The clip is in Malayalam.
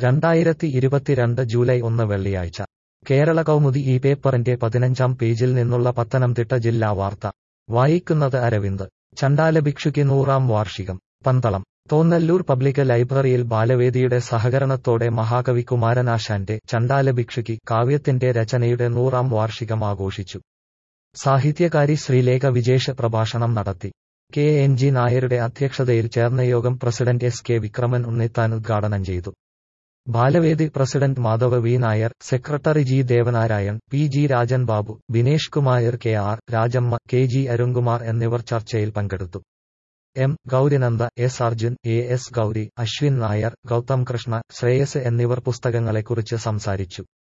രണ്ടായിരത്തി ഇരുപത്തിരണ്ട് ജൂലൈ ഒന്ന് വെള്ളിയാഴ്ച കേരള കൗമുദി ഈ പേപ്പറിന്റെ പതിനഞ്ചാം പേജിൽ നിന്നുള്ള പത്തനംതിട്ട ജില്ലാ വാർത്ത വായിക്കുന്നത് അരവിന്ദ് ചണ്ടാലഭിക്ഷുക്ക് നൂറാം വാർഷികം പന്തളം തോന്നല്ലൂർ പബ്ലിക് ലൈബ്രറിയിൽ ബാലവേദിയുടെ സഹകരണത്തോടെ മഹാകവി കുമാരനാശാന്റെ ചണ്ടാലഭിക്ഷുക്ക് കാവ്യത്തിന്റെ രചനയുടെ നൂറാം വാർഷികം ആഘോഷിച്ചു സാഹിത്യകാരി ശ്രീലേഖ വിജേഷ് പ്രഭാഷണം നടത്തി കെ എൻ ജി നായരുടെ അധ്യക്ഷതയിൽ ചേർന്ന യോഗം president S K Vikraman Unnithan ഉദ്ഘാടനം ചെയ്തു ബാലവേദി president Madhava V Nair secretary G Devanarayan P G Rajan Babu Binesh Kumar K R Rajamma K G Arunkumar എന്നിവർ ചർച്ചയിൽ പങ്കെടുത്തു M Gaurinanda S Arjun A S Gauri Ashwin Nair Gautham Krishna Shreyas എന്നിവർ പുസ്തകങ്ങളെക്കുറിച്ച് സംസാരിച്ചു